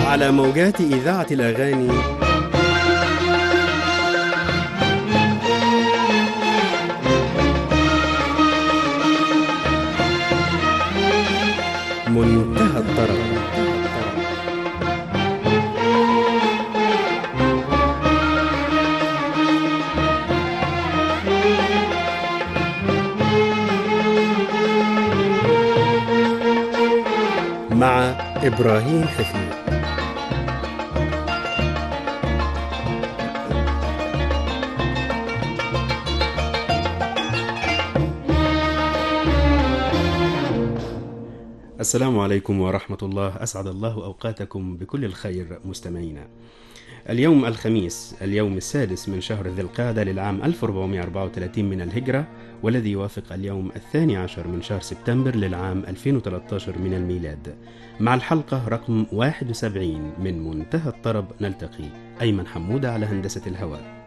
على موجات إذاعة الأغاني منتهى الطرب مع إبراهيم حفيظ السلام عليكم ورحمة الله أسعد الله أوقاتكم بكل الخير مستمعينا اليوم الخميس اليوم السادس من شهر ذي القعدة للعام 1434 من الهجرة والذي يوافق اليوم الثاني عشر من شهر سبتمبر للعام 2013 من الميلاد مع الحلقة رقم 71 من منتهى الطرب نلتقي أيمن حمودة على هندسة الهواء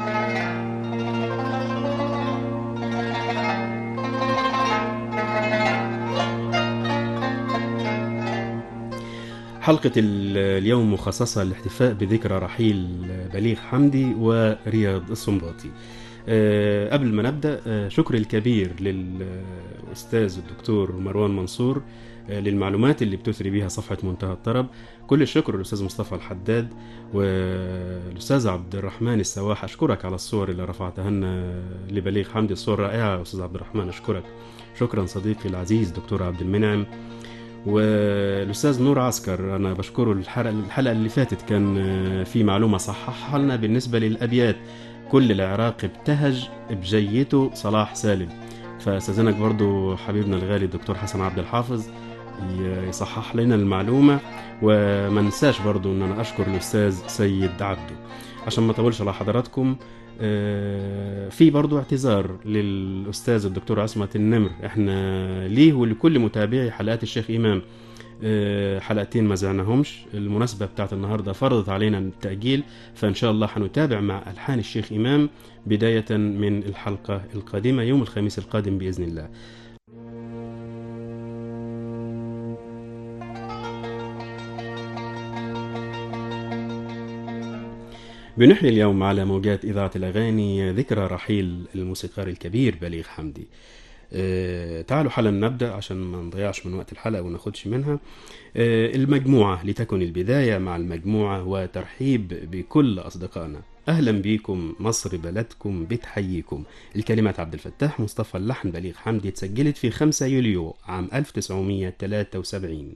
حلقة ال- اليوم مخصصة للاحتفاء بذكرى رحيل بليغ حمدي ورياض السنباطي أه، قبل ما نبدأ أه، شكري الكبير للأستاذ الدكتور مروان منصور أه، للمعلومات اللي بتثري بيها صفحة منتهى الطرب كل الشكر للأستاذ مصطفى الحداد والأستاذ عبد الرحمن السواح أشكرك على الصور اللي رفعتها لنا لبليغ حمدي الصور رائعة أستاذ عبد الرحمن أشكرك شكرا صديقي العزيز دكتور عبد المنعم والاستاذ نور عسكر انا بشكره الحلقه الحلقه اللي فاتت كان آه، في معلومه صححها لنا بالنسبه للابيات كل العراق ابتهج بجيته صلاح سالم فاستاذنك برضو حبيبنا الغالي الدكتور حسن عبد الحافظ ي- يصحح لنا المعلومه وما ننساش برضو ان انا اشكر الاستاذ سيد عبده عشان ما اطولش على حضراتكم آه، في برضو اعتذار للاستاذ الدكتور عصمت النمر احنا ليه ولكل متابعي حلقات الشيخ امام آه، حلقتين ما زعناهمش المناسبة بتاعت النهاردة فرضت علينا التأجيل فإن شاء الله هنتابع مع ألحان الشيخ إمام بداية من الحلقة القادمة يوم الخميس القادم بإذن الله بنحيي اليوم على موجات إذاعة الأغاني ذكرى رحيل الموسيقار الكبير بليغ حمدي آه، تعالوا حالا نبدأ عشان ما نضيعش من وقت الحلقة وناخدش منها آه، المجموعة لتكن البداية مع المجموعة وترحيب بكل أصدقائنا أهلا بيكم مصر بلدكم بتحييكم الكلمات عبد الفتاح مصطفى اللحن بليغ حمدي اتسجلت في 5 يوليو عام 1973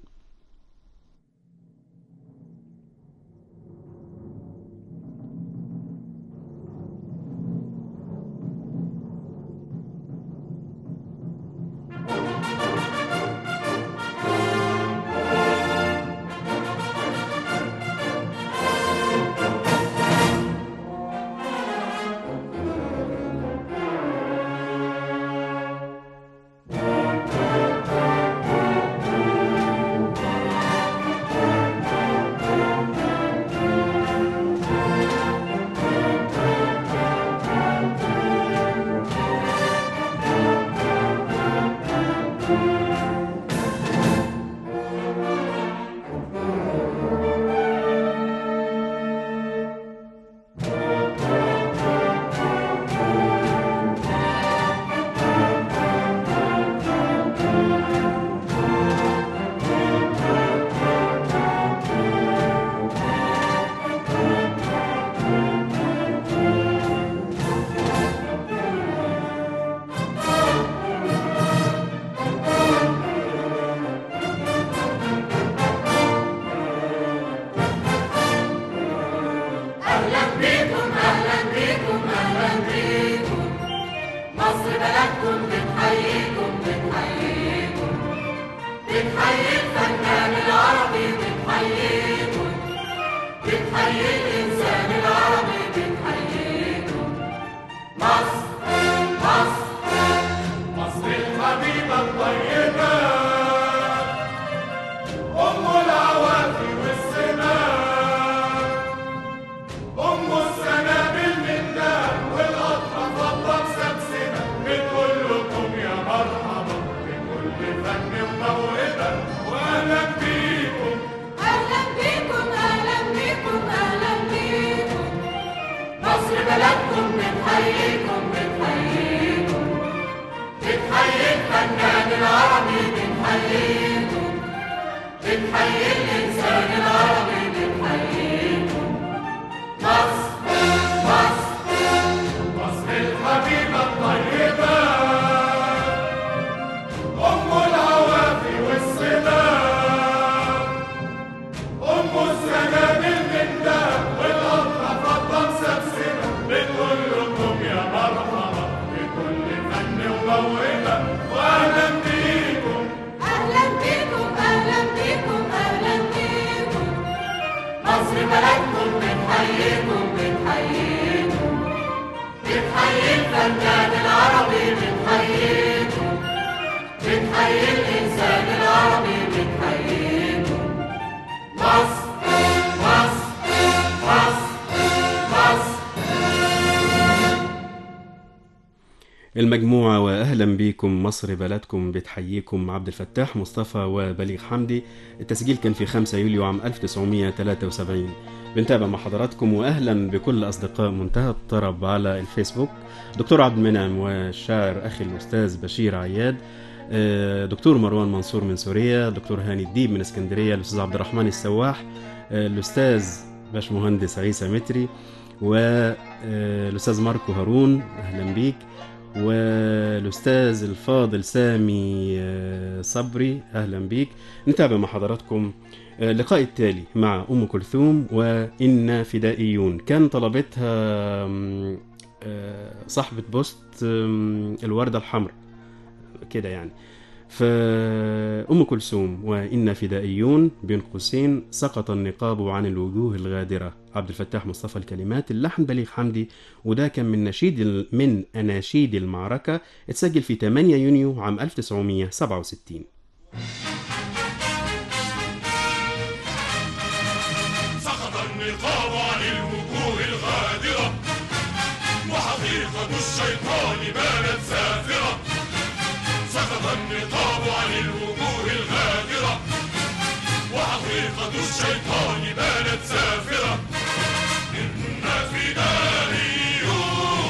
أهلا بيكم أهلا بيكم أهلا بيكم مصر بلدكم بتحييكم بتحييكم بتحيي الفنان العربي بتحييكم بتحيي الإنسان العربي بتحييكم مصر مصر مصر الحبيبة الطيبة أم العوافي والسماء أم السنابل من دهب والأطفال فضة مسمسمة بتقول لكم يا مرحبا بكل فن وموهبة بلدكم بنحييكم بنحييكم بنحيي الفنان العربي بنحييكم بنحيي الإنسان العربي بنحييكم مصر مصر مصر مصر المجموعة وأهلا بيكم مصر بلدكم بتحييكم عبد الفتاح مصطفى وبليغ حمدي التسجيل كان في 5 يوليو عام 1973 بنتابع مع حضراتكم وأهلا بكل أصدقاء منتهى الطرب على الفيسبوك دكتور عبد المنعم والشاعر أخي الأستاذ بشير عياد آه، دكتور مروان منصور من سوريا دكتور هاني الديب من اسكندرية الأستاذ عبد الرحمن السواح آه، الأستاذ باشمهندس عيسى متري والأستاذ ماركو هارون أهلا بيك والاستاذ الفاضل سامي آه، صبري اهلا بيك نتابع مع حضراتكم آه، اللقاء التالي مع ام كلثوم وان فدائيون كان طلبتها آم، آه، صاحبه بوست آم، الورده الحمراء كده يعني فأم كلثوم وإن فدائيون بين قوسين سقط النقاب عن الوجوه الغادرة عبد الفتاح مصطفى الكلمات اللحن بليغ حمدي وده كان من نشيد ال- من أناشيد المعركة اتسجل في 8 يونيو عام 1967 سقط النقاب عن الوجوه الغادرة وحقيقة الشيطان بانت سافرة سقط النقاب عن الوجوه الغادرة وحقيقة الشيطان بانت سافرة إن فدائيون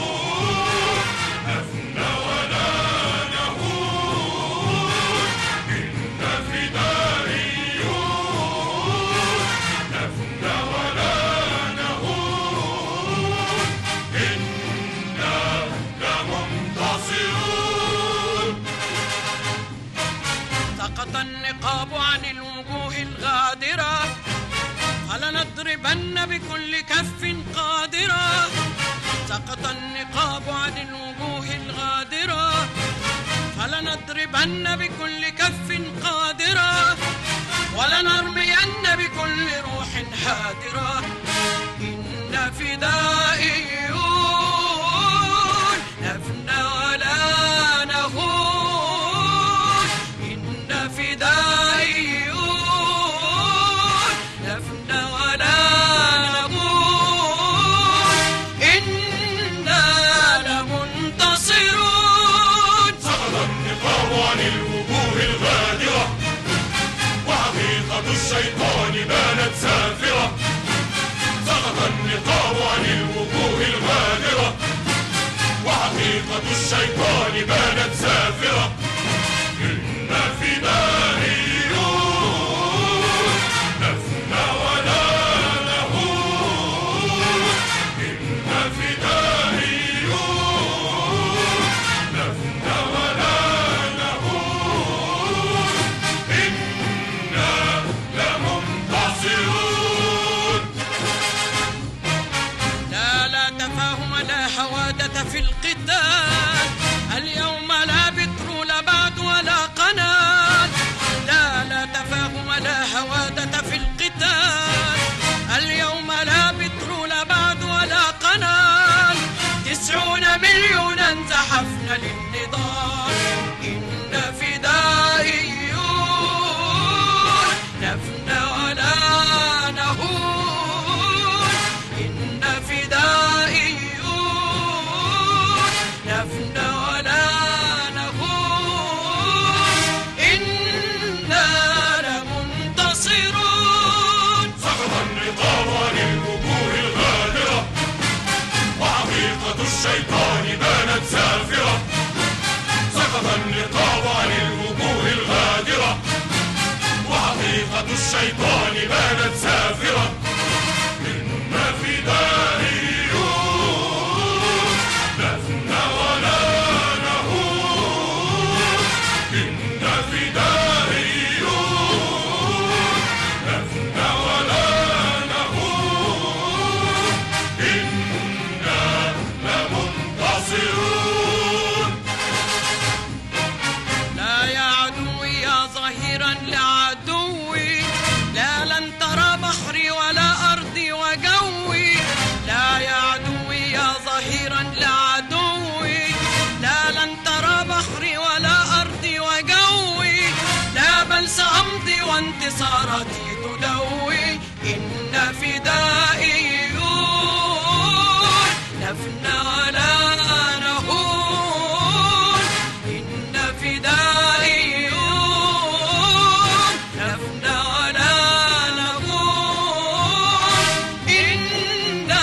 أفنى ولا نهون إن فدائيون نفنى ولا نهون إنا لمنتصرون سقط النقاب عن الوجوه الغادرة فلنضربن بكل كف قادرة سقط النقاب عن الوجوه الغادرة فلنضربن بكل كف قادرة ولنرمين بكل روح حادرة إن فدائيون نفنى ولا نهون إن فدائيون نفنى ولا نهون إنا لمنتصرون سقط النقاب عن الوجوه الغادرة وحقيقة الشيطان بانت سافرة سقط النقاب عن الوجوه الغادرة وحقيقة الشيطان بانت سافرة إن فدائيون نفنى ولا نهون إن فدائيون نفنى ولا نهون إنا لمنتصرون لا لا تفاهم لا حوادث في القتال اليوم لا بتر لا بعد ولا قنال لا لا تفاهم لا حوادث في القتال اليوم لا بتر لا بعد ولا قنال تسعون مليونا زحفنا للنضال إن فدائيون نفنى ولا نهون إن فدائيون نفنى ولا نهون إنا لمنتصرون سقط النقاب عن الوجوه الغادرة وحقيقة الشيطان بانت سافرة سقط النقاب عن الوجوه الغادرة وحقيقة الشيطان بانت سافرة إن فدائيون نفنى ولا نهون إن فدائيون نفنى ولا نهون إنا لمنتصرون لا يا عدوي يا ظهيرا لعدوي لا لن ترى بحري ولا أرضي انتصاراتي تدوي إن فدائيون نفنى ولا نهون إن فدائيون نفنى ولا نهون إنا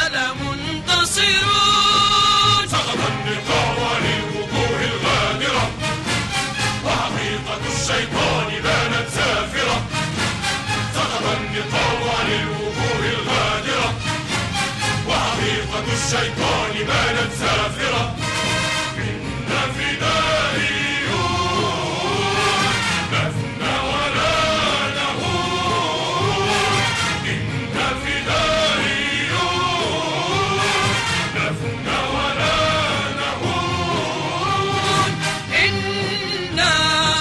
لمنتصرون سقط النقاب للوجوه الغادرة وحقيقة الشيطان بانت سافرة سقط النقاب للوجوه الغادرة وحقيقة الشيطان بانت سافرة إن فدائيون نفنى ولا نهون إن فدائيون نفنى ولا نهون إنا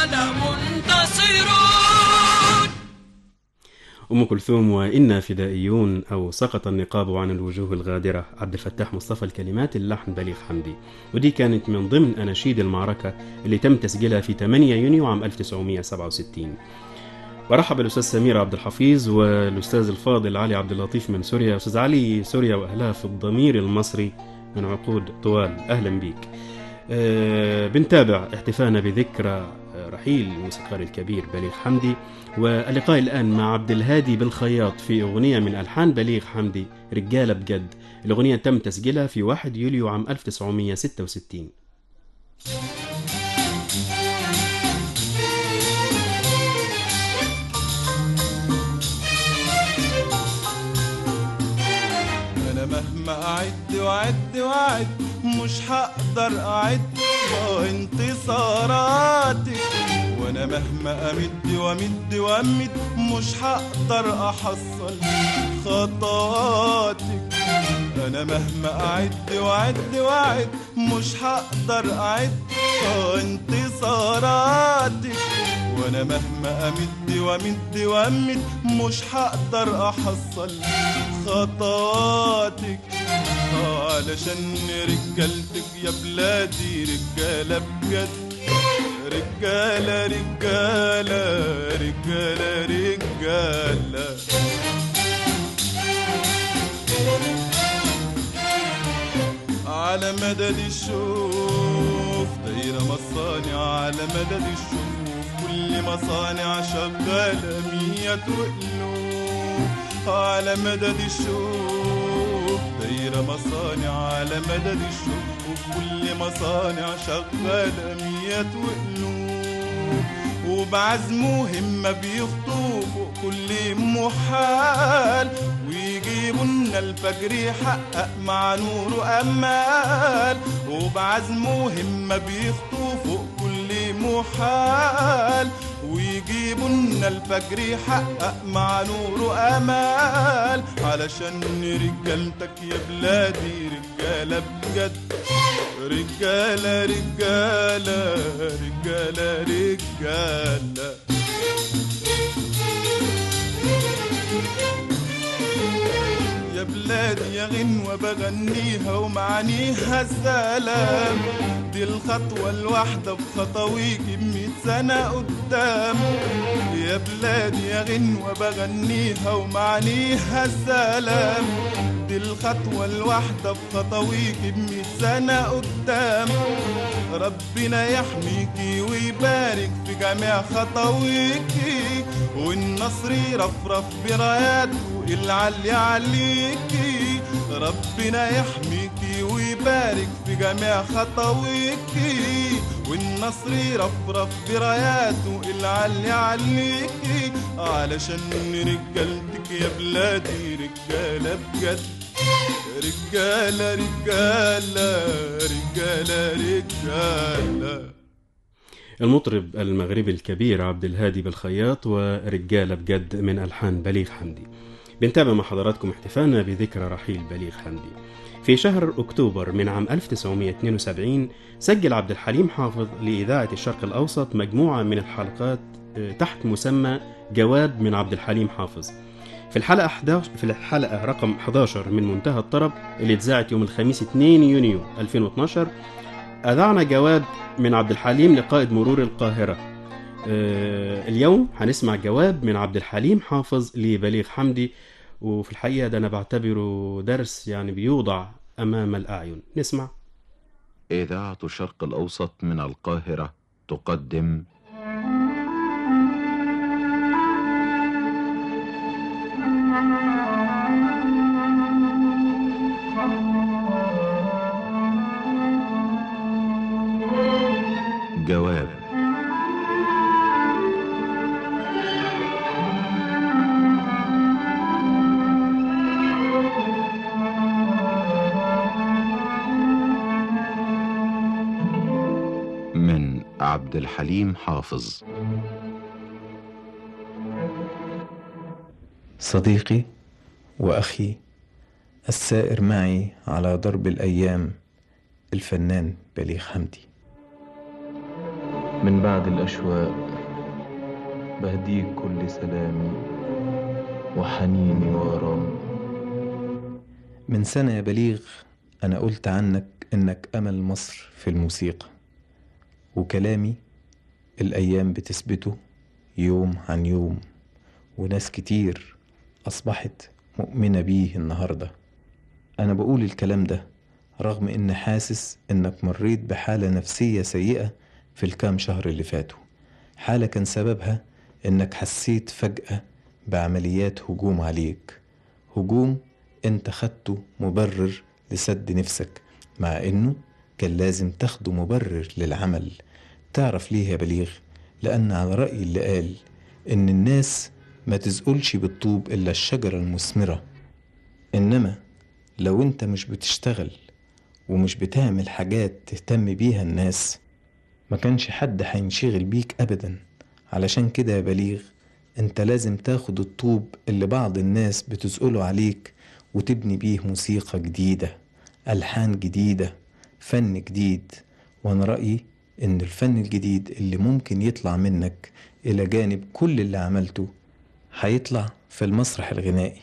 لمنتصرون أم كلثوم وإنا فدائيون أو سقط النقاب عن الوجوه الغادرة عبد الفتاح مصطفى الكلمات اللحن بليغ حمدي ودي كانت من ضمن أناشيد المعركة اللي تم تسجيلها في 8 يونيو عام 1967 برحب الأستاذ سمير عبد الحفيظ والأستاذ الفاضل علي عبد اللطيف من سوريا أستاذ علي سوريا وأهلها في الضمير المصري من عقود طوال أهلا بيك آه، بنتابع احتفالنا بذكرى آه، رحيل الموسيقار الكبير بليغ حمدي واللقاء الآن مع عبد الهادي بالخياط في أغنية من ألحان بليغ حمدي رجالة بجد الأغنية تم تسجيلها في 1 يوليو عام 1966 انا مهما اعد واعد واعد مش هقدر اعد انتصاراتك وانا مهما امد وامد وامد مش هقدر احصل خطواتك انا مهما اعد واعد واعد مش هقدر اعد انتصاراتك وانا مهما امد وامد وامد مش هقدر احصل خطواتك علشان رجالتك يا بلادي رجالة بجد رجالة رجالة رجالة رجالة على مدد الشوف دايرة مصانع على مدد الشوف كل مصانع شغالة مية قلوب على مدد الشوف دايرة مصانع على مدد الشوف كل مصانع شغالة مية قلوب وبعزم همة بيخطوا فوق كل محال ويجيبوا لنا الفجر يحقق مع نوره أمال وبعزم همة بيخطوا فوق كل محال ويجيبوا لنا الفجر يحقق مع نوره أمال علشان رجالتك يا بلادي رجالة بجد رجالة رجالة رجالة رجالة يا بلادي يا غنوة بغنيها ومعانيها السلام دي الخطوة الواحدة بخطويك بمية سنة قدام يا بلادي يا غنوة بغنيها ومعانيها السلام دي الخطوة الواحدة بخطويك بمية سنة قدام ربنا يحميكي ويبارك في جميع خطويكي والنصر يرفرف براياته العلي عليكي ربنا يحميكي ويبارك في جميع خطويكي والنصر يرفرف براياته العلي عليكي علشان رجالتك يا بلادي رجالة بجد رجالة رجالة رجالة رجالة المطرب المغربي الكبير عبد الهادي بالخياط ورجالة بجد من ألحان بليغ حمدي بنتابع مع حضراتكم احتفالنا بذكرى رحيل بليغ حمدي في شهر أكتوبر من عام 1972 سجل عبد الحليم حافظ لإذاعة الشرق الأوسط مجموعة من الحلقات آه، تحت مسمى جواد من عبد الحليم حافظ في الحلقة 11 في الحلقة رقم 11 من منتهى الطرب اللي اتذاعت يوم الخميس 2 يونيو 2012 أذعنا جواد من عبد الحليم لقائد مرور القاهرة آه، اليوم هنسمع جواب من عبد الحليم حافظ لبليغ حمدي وفي الحقيقة ده أنا بعتبره درس يعني بيوضع أمام الأعين نسمع إذاعة الشرق الأوسط من القاهرة تقدم جواب من عبد الحليم حافظ صديقي وأخي السائر معي على درب الأيام الفنان بليغ حمدي من بعد الأشواق بهديك كل سلامي وحنيني وغرامي من سنة يا بليغ أنا قلت عنك إنك أمل مصر في الموسيقى وكلامي الأيام بتثبته يوم عن يوم وناس كتير أصبحت مؤمنة بيه النهاردة أنا بقول الكلام ده رغم إن حاسس إنك مريت بحالة نفسية سيئة في الكام شهر اللي فاتوا حالة كان سببها إنك حسيت فجأة بعمليات هجوم عليك هجوم انت خدته مبرر لسد نفسك مع انه كان لازم تاخده مبرر للعمل تعرف ليه يا بليغ لان على رأي اللي قال ان الناس ما تزقلش بالطوب الا الشجرة المثمرة انما لو انت مش بتشتغل ومش بتعمل حاجات تهتم بيها الناس ما كانش حد هينشغل بيك ابدا علشان كده يا بليغ انت لازم تاخد الطوب اللي بعض الناس بتزقله عليك وتبني بيه موسيقى جديدة ألحان جديدة فن جديد وأنا رأيي إن الفن الجديد اللي ممكن يطلع منك إلى جانب كل اللي عملته هيطلع في المسرح الغنائي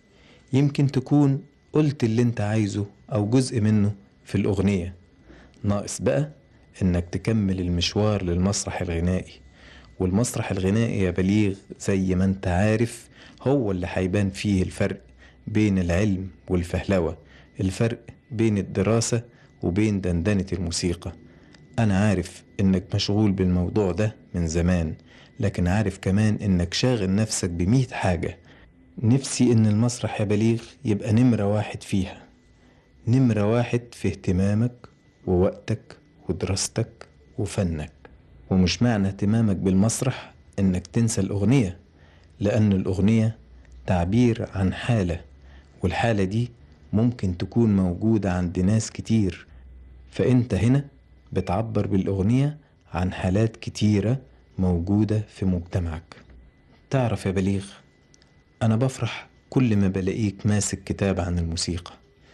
يمكن تكون قلت اللي انت عايزه أو جزء منه في الأغنية ناقص بقى إنك تكمل المشوار للمسرح الغنائي والمسرح الغنائي يا بليغ زي ما انت عارف هو اللي هيبان فيه الفرق بين العلم والفهلوة الفرق بين الدراسة وبين دندنة الموسيقى أنا عارف إنك مشغول بالموضوع ده من زمان لكن عارف كمان إنك شاغل نفسك بمية حاجة نفسي إن المسرح يا بليغ يبقى نمرة واحد فيها نمرة واحد في اهتمامك ووقتك ودراستك وفنك ومش معنى اهتمامك بالمسرح إنك تنسى الأغنية لأن الأغنية تعبير عن حالة والحالة دي ممكن تكون موجودة عند ناس كتير فأنت هنا بتعبر بالأغنية عن حالات كتيرة موجودة في مجتمعك تعرف يا بليغ أنا بفرح كل ما بلاقيك ماسك كتاب عن الموسيقى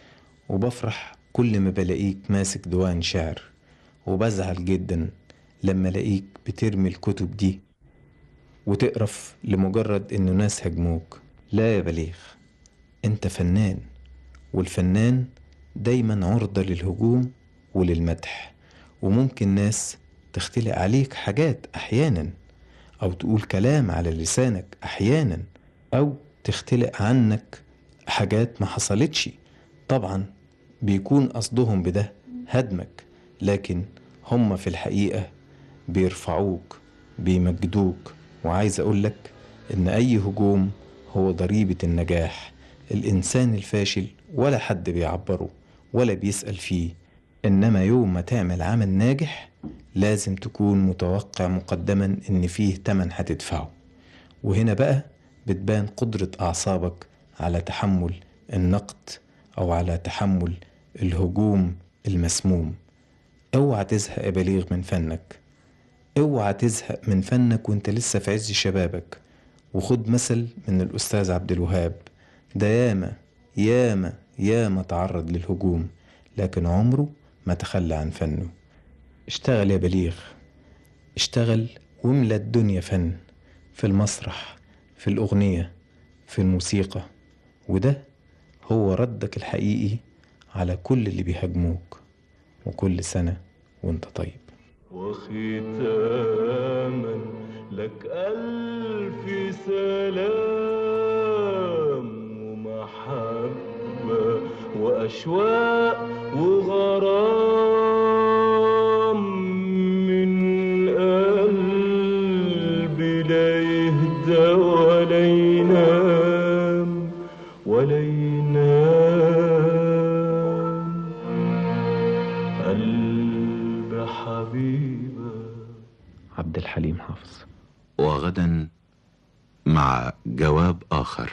وبفرح كل ما بلاقيك ماسك ديوان شعر وبزعل جدا لما الاقيك بترمي الكتب دي وتقرف لمجرد انه ناس هجموك لا يا بليغ انت فنان والفنان دايما عرضة للهجوم وللمدح وممكن ناس تختلق عليك حاجات احيانا او تقول كلام على لسانك احيانا او تختلق عنك حاجات ما حصلتش طبعا بيكون قصدهم بده هدمك لكن هم في الحقيقة بيرفعوك بيمجدوك وعايز أقولك إن أي هجوم هو ضريبة النجاح الإنسان الفاشل ولا حد بيعبره ولا بيسأل فيه إنما يوم ما تعمل عمل ناجح لازم تكون متوقع مقدما إن فيه تمن هتدفعه وهنا بقى بتبان قدرة أعصابك على تحمل النقد أو على تحمل الهجوم المسموم اوعى تزهق يا بليغ من فنك اوعى تزهق من فنك وانت لسه في عز شبابك وخد مثل من الأستاذ عبد الوهاب ده ياما ياما ياما تعرض للهجوم لكن عمره ما تخلى عن فنه اشتغل يا بليغ اشتغل واملى الدنيا فن في المسرح في الأغنية في الموسيقى وده هو ردك الحقيقي على كل اللي بيهاجموك وكل سنة وانت طيب وختاما لك ألف سلام ومحبة وأشواق وغرام من قلبي لا يهدى ولا ينام ولا ينام قلب حبيبه عبد الحليم حافظ وغدا مع جواب آخر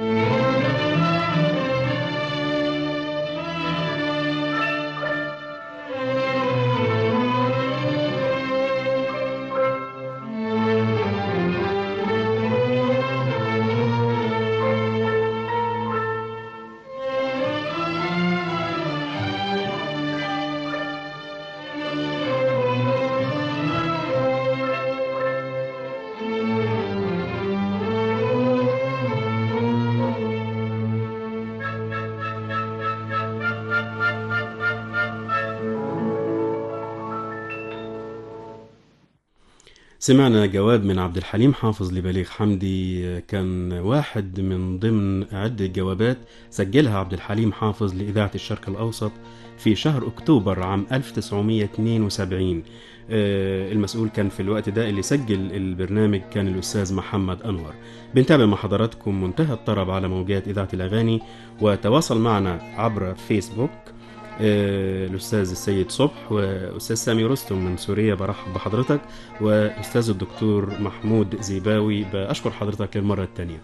سمعنا جواب من عبد الحليم حافظ لبليغ حمدي كان واحد من ضمن عدة جوابات سجلها عبد الحليم حافظ لإذاعة الشرق الأوسط في شهر أكتوبر عام 1972 آه، المسؤول كان في الوقت ده اللي سجل البرنامج كان الأستاذ محمد أنور بنتابع مع حضراتكم منتهى الطرب على موجات إذاعة الأغاني وتواصل معنا عبر فيسبوك آه، الأستاذ السيد صبح وأستاذ سامي رستم من سوريا برحب بحضرتك وأستاذ الدكتور محمود زيباوي بأشكر حضرتك للمرة الثانية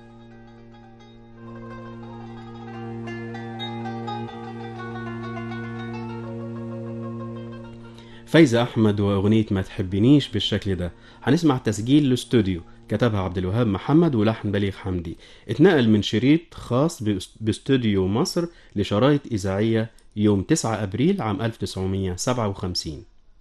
فايزة أحمد وأغنية ما تحبنيش بالشكل ده هنسمع تسجيل الاستوديو كتبها عبد الوهاب محمد ولحن بليغ حمدي اتنقل من شريط خاص بأس- باستوديو مصر لشرايط إذاعية يوم 9 أبريل عام 1957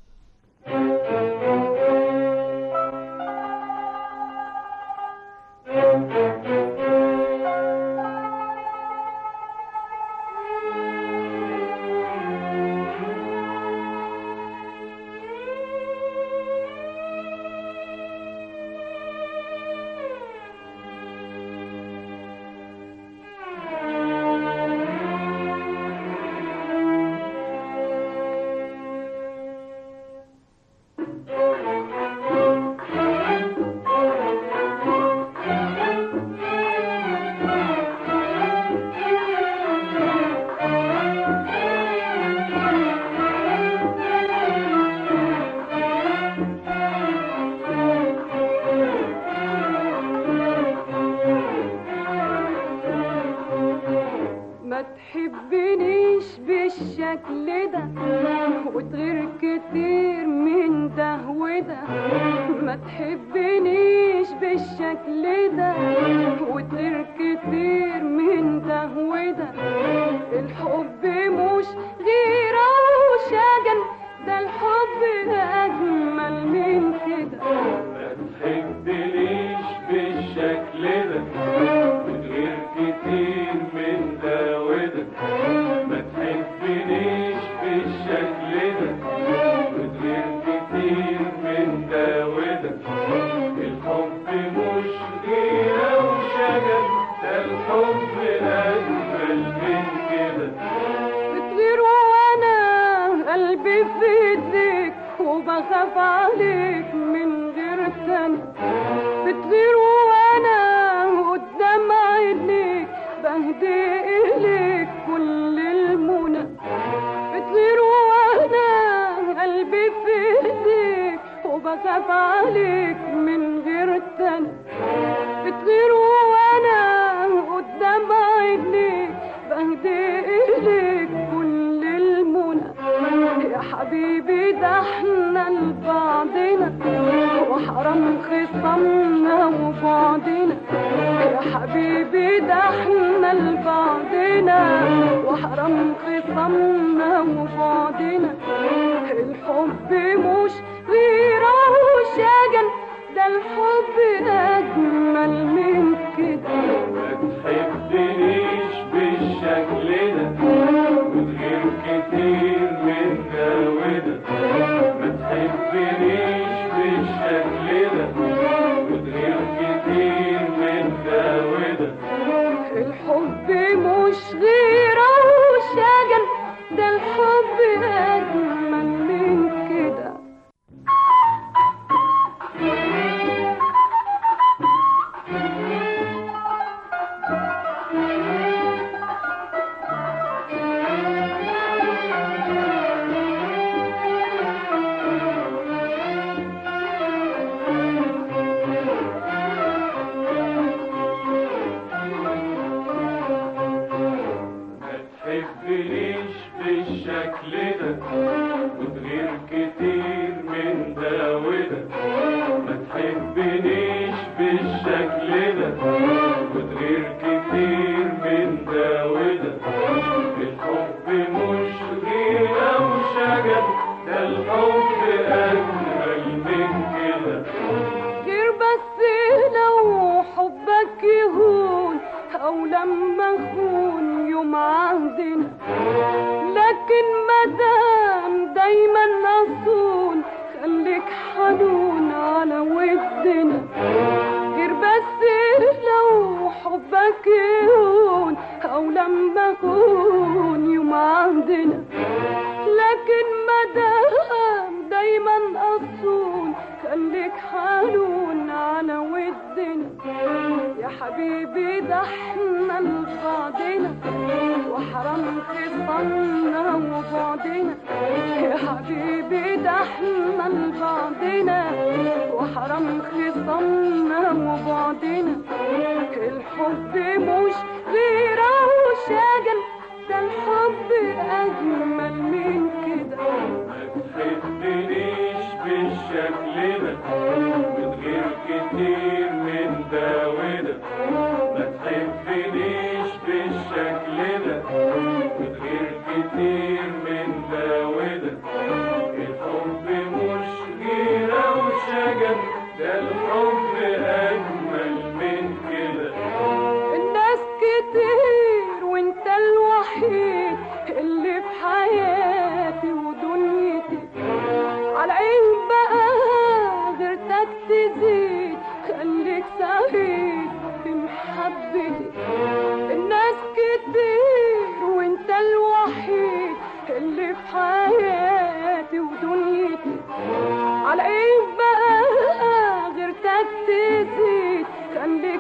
ما تحبنيش بالشكل ده وتغير كتير من ده وده ما تحبنيش بالشكل ده وتغير كتير من ده وده الحب مش غيرة وشجن ده الحب أجمل من كده تحبنيش بالشكل ده وتغير كتير من ده وده ما تحبنيش بالشكل ده وتغير كتير من ده وده الحب مش غيرة وشجن ده الحب أجمل من كده بتغير وانا قلبي في ايديك وبخاف عليك من غير تاني بتغير وانا قدام عينيك بهدي اليك كل المنى بتغير وانا قلبي في ايديك وبخاف عليك من غير تاني بتغير وانا قدام عينيك بهدي اليك كل المنى يا حبيبي ده احنا لبعضنا وحرام خصامنا وبعضنا يا حبيبي ده احنا لبعضنا وحرام خصامنا وبعضنا الحب مش غيرة وشجن ده الحب أجمل من كده ما تحبنيش بالشكل ده وتغير كتير من ده وده ما تحبنيش مش غيرة وشجن ده الحب أجمل من كده ما تحبنيش بالشكل ده وتغير كتير من ده وده ما تحبنيش بالشكل ده وتغير كتير من ده وده الحب مش غيرة وشجن ده الحب أجمل من كده غير بس لو حبك يهون او لما اخون يوم عهدنا لكن مدام دايما اصون خليك حنون على ودنا غير بس لو حبك يهون او لما اخون يوم عهدنا لكن مدام دايما اصون خليك حنون على ودنا يا حبيبي ده احنا لبعضنا وحرام خصمنا وبعدنا يا حبيبي ده احنا لبعضنا وحرام خصمنا وبعدنا الحب مش غيرة وشجن ده الحب أجمل من كده ما تحبنيش بالشكل ده وتغير كتير من ده وده ما تحبنيش بالشكل ده وتغير كتير من ده وده الحب مش غيرة وشجن ده الحب أجمل من كده الناس كتير وانت الوحيد اللي في حياتي ودنيتي على عين بقى غيرتك تزيد خليك سعيد في محبتي الناس كتير وانت الوحيد اللي في حياتي ودنيتي على عين بقى غيرتك تزيد خليك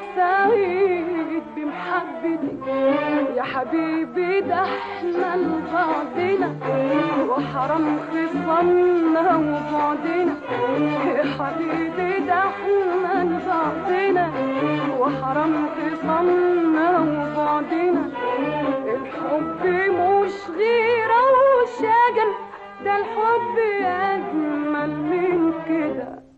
سعيد بمحبتي يا حبيبي ده احنا لبعضنا وحرام خصمنا وبعدنا يا حبيبي ده احنا لبعضنا وحرام خصمنا وبعدنا الحب مش غيرة وشجن ده الحب أجمل من كده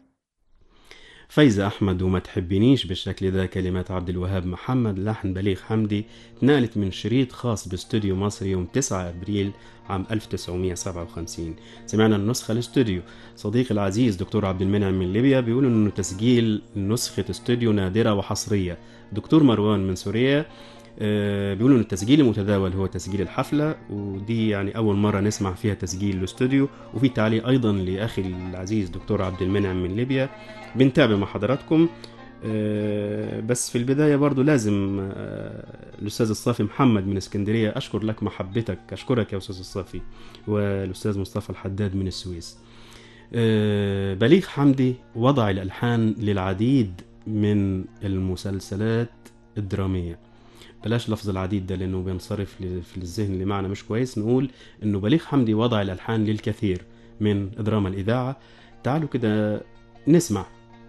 فايزة أحمد وما تحبنيش بالشكل ده كلمات عبد الوهاب محمد لحن بليغ حمدي اتنقلت من شريط خاص باستوديو مصر يوم 9 أبريل عام 1957 سمعنا النسخة الاستوديو صديقي العزيز دكتور عبد المنعم من ليبيا بيقول انه تسجيل نسخة استوديو نادرة وحصرية دكتور مروان من سوريا آه، بيقولوا ان التسجيل المتداول هو تسجيل الحفله ودي يعني اول مره نسمع فيها تسجيل الاستوديو وفي تعليق ايضا لاخي العزيز دكتور عبد المنعم من ليبيا بنتابع مع حضراتكم آه، بس في البدايه برضو لازم آه، الاستاذ الصافي محمد من اسكندريه اشكر لك محبتك اشكرك يا استاذ الصافي والاستاذ مصطفى الحداد من السويس آه، بليغ حمدي وضع الالحان للعديد من المسلسلات الدراميه بلاش لفظ العديد ده لانه بينصرف ل- في الذهن اللي معنى مش كويس نقول انه بليغ حمدي وضع الالحان للكثير من دراما الاذاعه تعالوا كده نسمع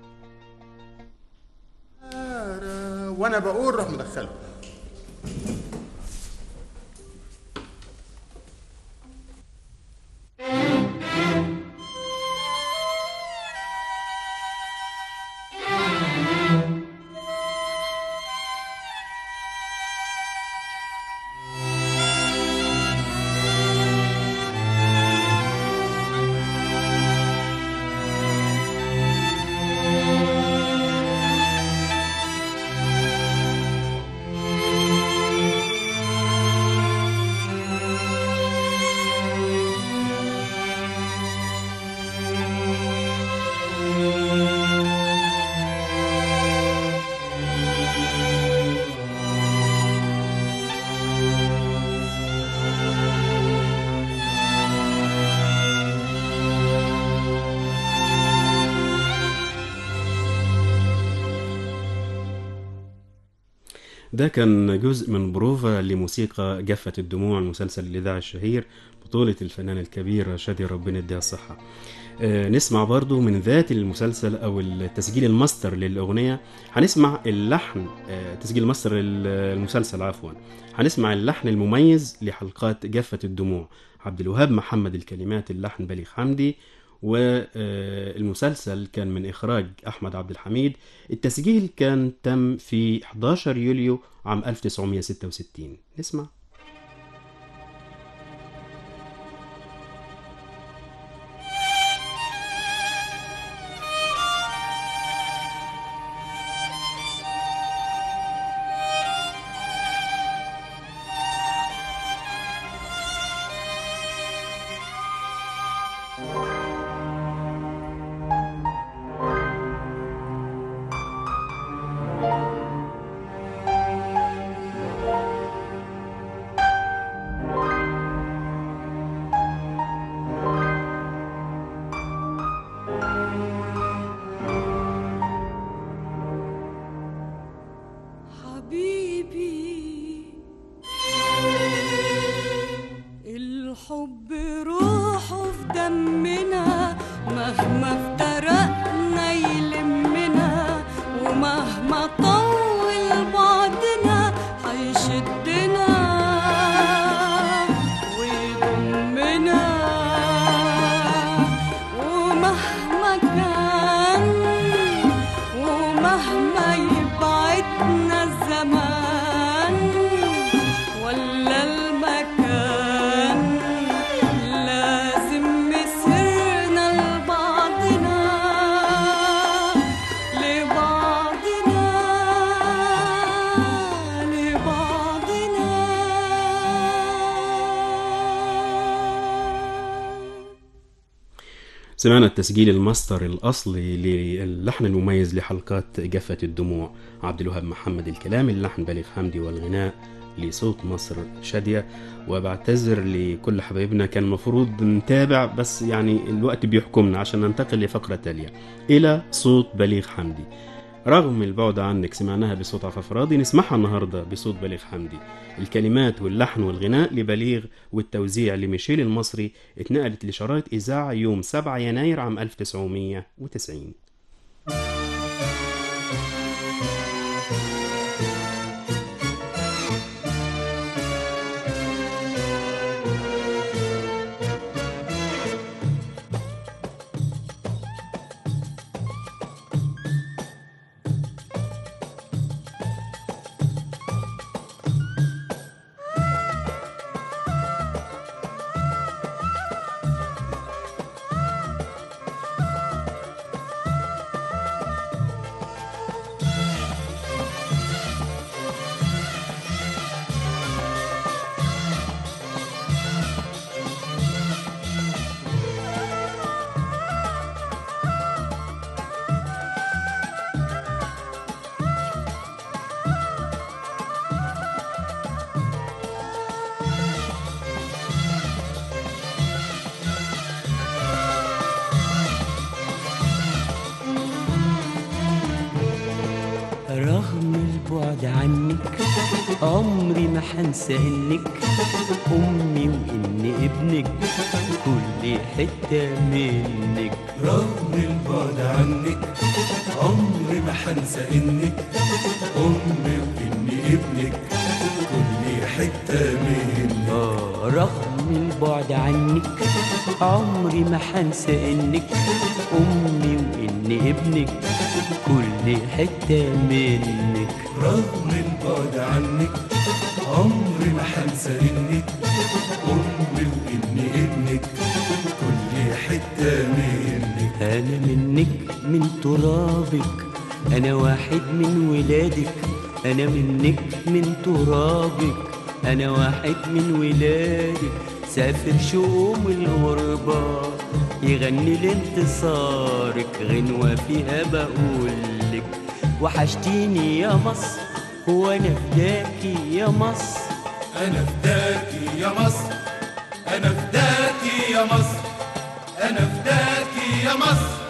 وانا بقول روح مدخله يا ده كان جزء من بروفا لموسيقى جفة الدموع المسلسل الإذاعي الشهير بطولة الفنان الكبير شادي ربنا يديها الصحة آه، نسمع برضو من ذات المسلسل أو التسجيل الماستر للأغنية هنسمع اللحن آه، تسجيل ماستر ال- المسلسل عفوا هنسمع اللحن المميز لحلقات جفة الدموع عبد الوهاب محمد الكلمات اللحن بليغ حمدي والمسلسل كان من إخراج أحمد عبد الحميد التسجيل كان تم في 11 يوليو عام 1966 نسمع حبيبي الحب روحه في دمنا مهما افترقنا يلمنا ومهما طول بعدنا هيشدنا ويضمنا ومهما كان ومهما يبعدنا الزمان ولا المكان لازم مسيرنا لبعضنا لبعضنا لبعضنا سمعنا التسجيل الماستر الأصلي للحن المميز لحلقات جفة الدموع عبد الوهاب محمد الكلام اللحن بليغ حمدي والغناء لصوت مصر شادية وبعتذر لكل حبايبنا كان المفروض نتابع بس يعني الوقت بيحكمنا عشان ننتقل لفقرة تالية إلى صوت بليغ حمدي رغم البعد عنك سمعناها بصوت عفاف راضي نسمعها النهاردة بصوت بليغ حمدي الكلمات واللحن والغناء لبليغ والتوزيع لميشيل المصري اتنقلت لشرايط إذاعة يوم 7 يناير عام 1990 رغم البعد عنك عمري ما حنسى انك امي وان ابنك كل حته منك رغم البعد عنك عمري ما حنسى انك امي واني ابنك كل حته منك آه رغم البعد عنك عمري ما حنسى انك امي وان ابنك كل حته منك رغم البعد عنك عمري ما حنسى انك امي واني ابنك كل حته منك انا منك من ترابك انا واحد من ولادك انا منك من ترابك انا واحد من ولادك سافر شؤوم الغربة يغني لانتصارك غنوة فيها بقولك وحشتيني يا مصر وانا فداكي يا مصر انا فداكي يا مصر انا فداكي يا مصر انا فداكي يا مصر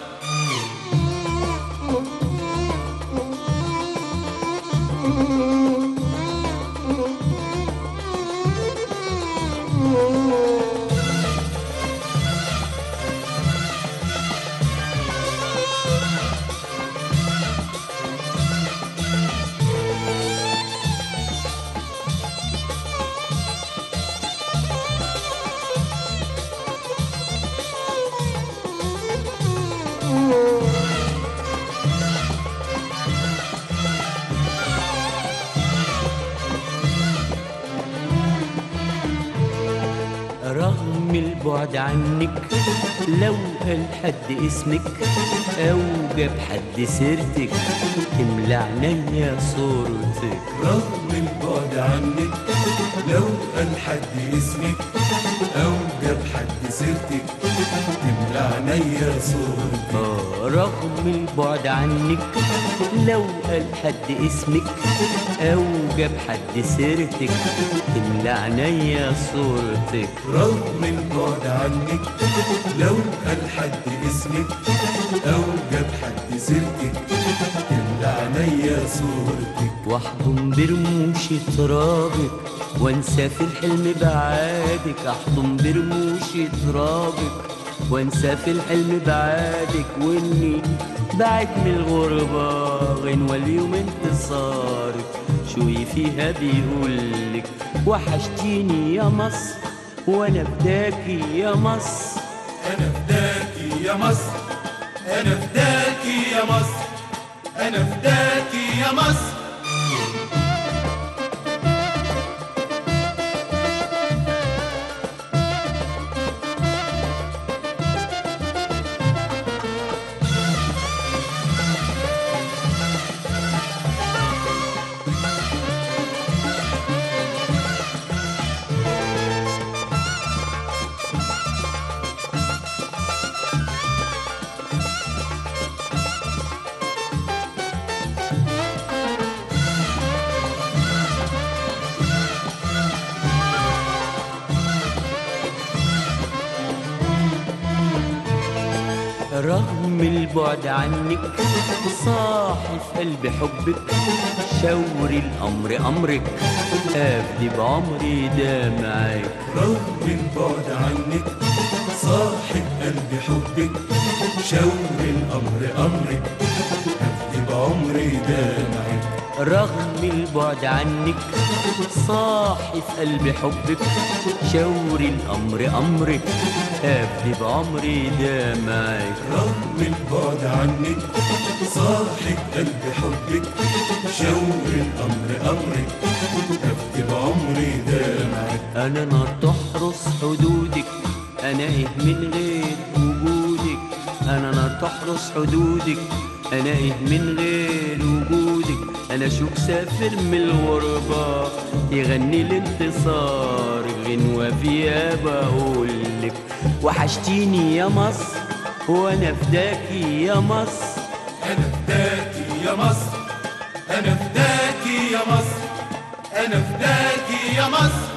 البعد عنك لو قال حد اسمك او جاب حد سيرتك تملى عينيا صورتك رغم البعد عنك لو قال حد اسمك او جاب حد سيرتك تملى عينيا صورتك آه، رغم البعد عنك لو قال حد اسمك او جاب حد سيرتك تملى عينيا صورتك رغم البعد عنك لو قال حد اسمك او جاب حد سيرتك تملى عينيا صورتك واحضن برموش ترابك وانسى في الحلم بعادك احضن برموش ترابك وانسى في الحلم بعادك واني بعد من الغربة غنوة اليوم انتصارك شوي فيها بيقولك وحشتيني يا مصر وانا فداكي يا مصر انا فداكي يا مصر انا فداكي يا مصر انا فداكي يا مصر رغم البعد عنك صاحي في قلبي حبك شوري الأمر أمرك أفدي بعمري ده معاك رغم البعد عنك صاحب قلبي حبك شور الامر امرك افدي بعمري ده معاك رغم البعد عنك صاحي في قلبي حبك شوري الأمر أمرك أفدي بعمري ده معاك رغم البعد عنك صاحب قلبي حبك شور الامر امرك افدي بعمري ده معاك أنا نار تحرس حدودك أنا إيه من غير وجودك أنا نار تحرس حدودك أنا إيه من غير وجودك أنا شوك سافر من الغربة يغني الانتصار غنوة فيها بقولك وحشتيني يا مصر وأنا فداكي يا مصر انا فداكي يا مصر انا فداكي يا مصر انا فداكي يا مصر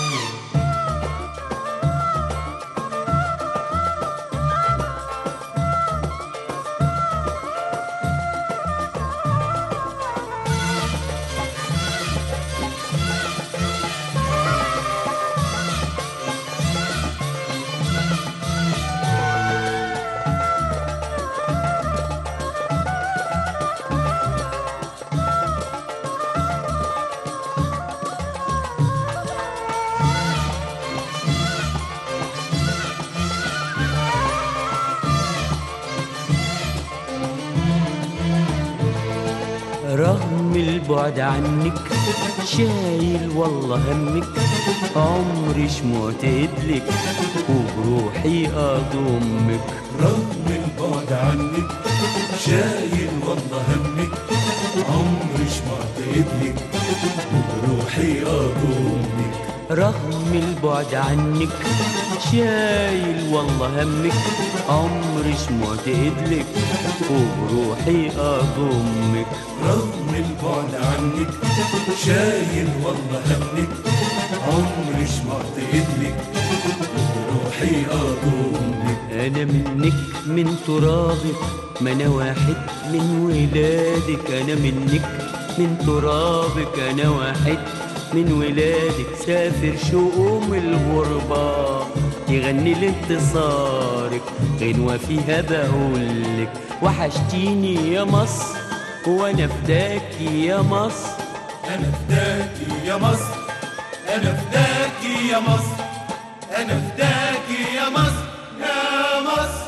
رغم البعد عنك شايل والله همك عمري شموت لك وبروحي اضمك رغم البعد عنك شايل والله همك عمري شمعت ايدك وبروحي اضمك رغم البعد عنك شايل والله همك عمري شموت لك وبروحي اضمك رغم البعد عنك شايل والله همك عمري شمعت ايدك وبروحي اضمك انا منك من ترابك ما انا واحد من ولادك انا منك من ترابك انا واحد من ولادك سافر شؤوم الغربة يغني لانتصارك غنوة فيها بقولك وحشتيني يا مصر وانا فداكي يا مصر انا فداكي يا مصر انا فداكي يا مصر انا فداكي يا مصر يا مصر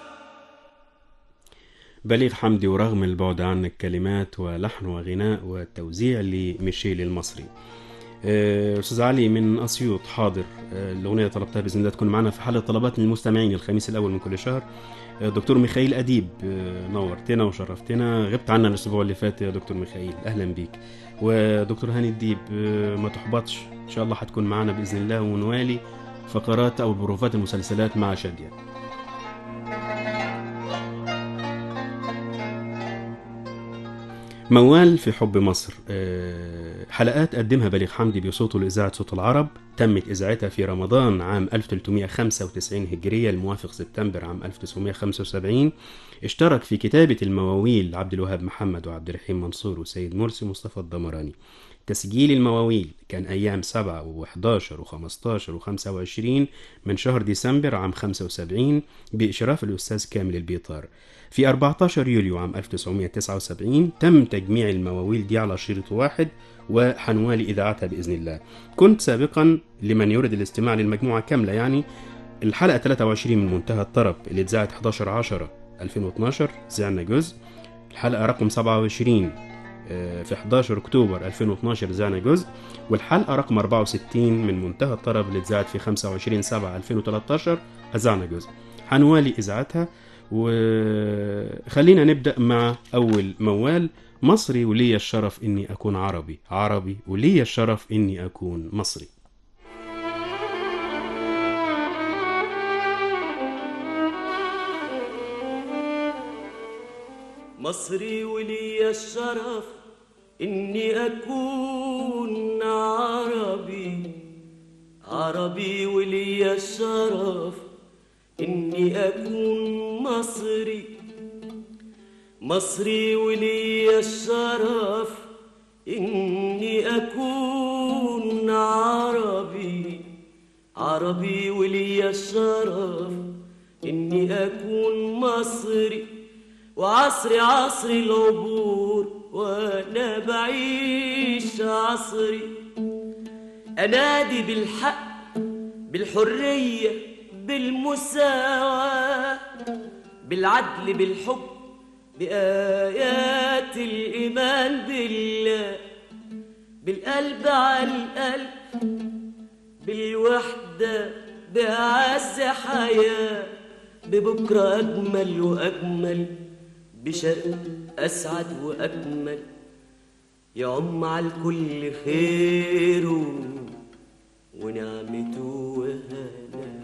بليغ حمدي ورغم البعد عنك كلمات ولحن وغناء وتوزيع لميشيل المصري آه، استاذ علي من اسيوط حاضر آه، الاغنيه طلبتها باذن الله تكون معنا في حلقه طلبات للمستمعين الخميس الاول من كل شهر آه، دكتور ميخائيل اديب آه، نورتنا وشرفتنا غبت عنا الاسبوع اللي فات يا دكتور ميخائيل اهلا بيك ودكتور هاني الديب آه، ما تحبطش ان شاء الله هتكون معنا باذن الله ونوالي فقرات او بروفات المسلسلات مع شاديه موال في حب مصر آه، حلقات قدمها بليغ حمدي بصوته لإذاعة صوت العرب تمت إذاعتها في رمضان عام 1395 هجرية الموافق سبتمبر عام 1975 اشترك في كتابة المواويل عبد الوهاب محمد وعبد الرحيم منصور وسيد مرسي مصطفى الضمراني تسجيل المواويل كان أيام 7 و11 و15 و25 من شهر ديسمبر عام 75 بإشراف الأستاذ كامل البيطار في 14 يوليو عام 1979 تم تجميع المواويل دي على شريط واحد وحنوالي إذاعتها بإذن الله كنت سابقا لمن يريد الاستماع للمجموعة كاملة يعني الحلقة 23 من منتهى الطرب اللي اتذاعت 11 10 2012 زعنا جزء الحلقة رقم 27 آه، في 11 اكتوبر 2012 زعنا جزء والحلقه رقم 64 من منتهى الطرب اللي اتذاعت في 25 7 2013 اذعنا جزء هنوالي اذاعتها وخلينا نبدا مع اول موال مصري ولي الشرف اني اكون عربي عربي ولي الشرف اني اكون مصري مصري ولي الشرف إني أكون عربي عربي ولي الشرف إني أكون مصري مصري ولي الشرف إني أكون عربي عربي ولي الشرف إني أكون مصري وعصري عصري العبور وانا بعيش عصري انادي بالحق بالحريه بالمساواه بالعدل بالحب بايات الايمان بالله بالقلب على القلب بالوحده باعز حياه ببكره اجمل واجمل بشرق أسعد وأكمل يعم على الكل خيره ونعمته وهنا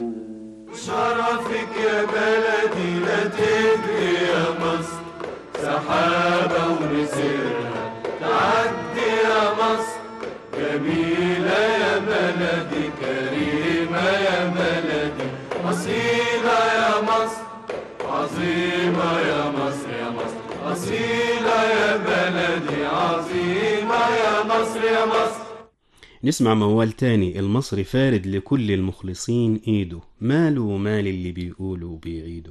شرفك يا بلدي لا تجري يا مصر سحابة ونسرها تعدي يا مصر جميلة يا بلدي كريمة يا بلدي أصيلة يا مصر عظيمة يا مصر يا مصر أصيلة يا بلدي عظيمة يا مصر يا مصر نسمع موال تاني المصري فارد لكل المخلصين ايده ماله ومال اللي بيقولوا بيعيدوا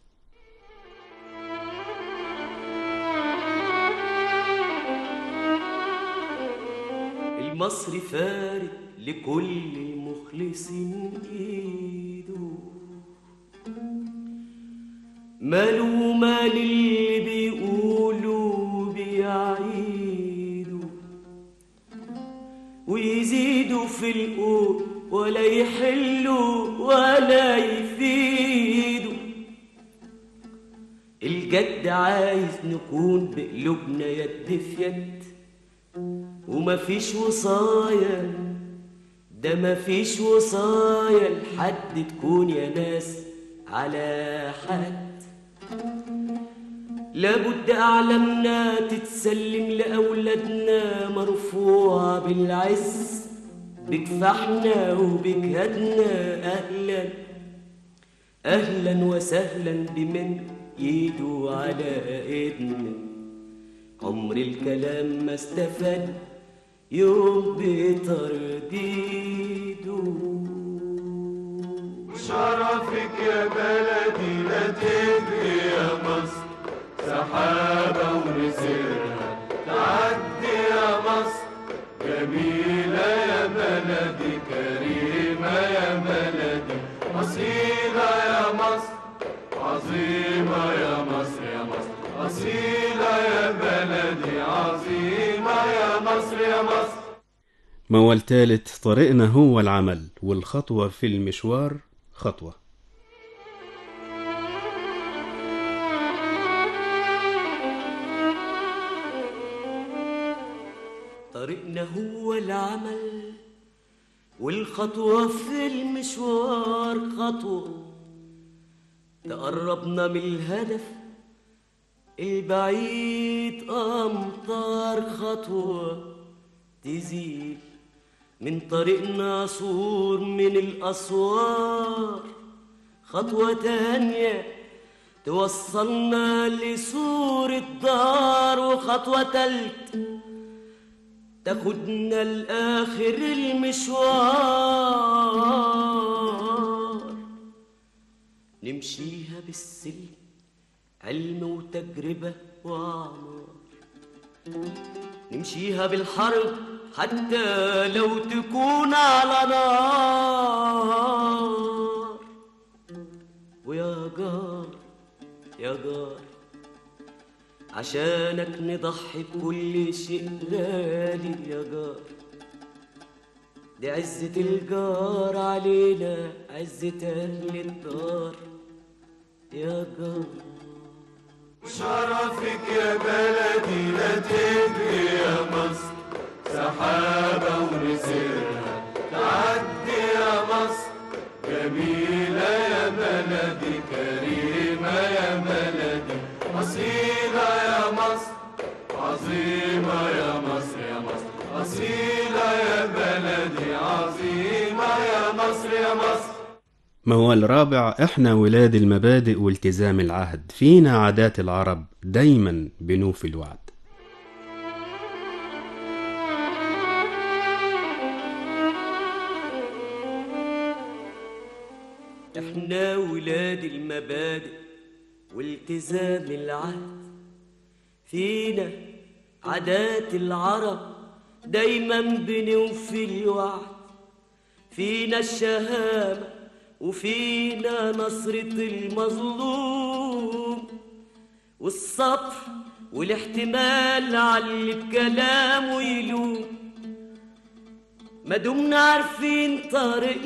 المصري فارد لكل المخلصين ايده ماله مال اللي بيقولوا بيعيدوا ويزيدوا في القول ولا يحلوا ولا يفيدوا الجد عايز نكون بقلوبنا يد في يد ومفيش وصايا ده مفيش وصايا لحد تكون يا ناس على حد لابد أعلامنا تتسلم لأولادنا مرفوعة بالعز بكفاحنا وبجهادنا أهلا أهلا وسهلا بمن يدو على إيدنا عمر الكلام ما استفاد يوم بترديده شرفك يا بلدي لا تجري يا مصر سحابة ونسرها تعدي يا مصر جميلة يا بلدي كريمة يا بلدي أصيلة يا مصر عظيمة يا مصر يا مصر أصيلة يا بلدي عظيمة يا مصر يا مصر موال تالت طريقنا هو العمل والخطوة في المشوار خطوة طريقنا هو العمل والخطوة في المشوار خطوة تقربنا من الهدف البعيد أمطار خطوة تزيل من طريقنا سور من الأسوار خطوة تانية توصلنا لسور الدار وخطوة تالتة تاخدنا لآخر المشوار نمشيها بالسلم علم وتجربة وأعمار نمشيها بالحرب حتى لو تكون على نار ويا جار يا جار عشانك نضحي بكل شيء غالي يا جار دي عزة الجار علينا عزة أهل الدار يا جار شرفك يا بلدي لا تجري يا مصر سحابة ونسرها تعدي يا مصر جميلة يا بلدي كريمة يا بلدي أصيلة يا مصر عظيمة يا مصر يا مصر أصيلة يا بلدي عظيمة يا مصر يا مصر موال رابع احنا ولاد المبادئ والتزام العهد فينا عادات العرب دايما بنوفي الوعد احنا ولاد المبادئ والتزام العهد فينا عادات العرب دايما بنوفي الوعد فينا الشهامة وفينا نصرة المظلوم والصبر والاحتمال على اللي بكلامه يلوم ما دمنا عارفين طريقنا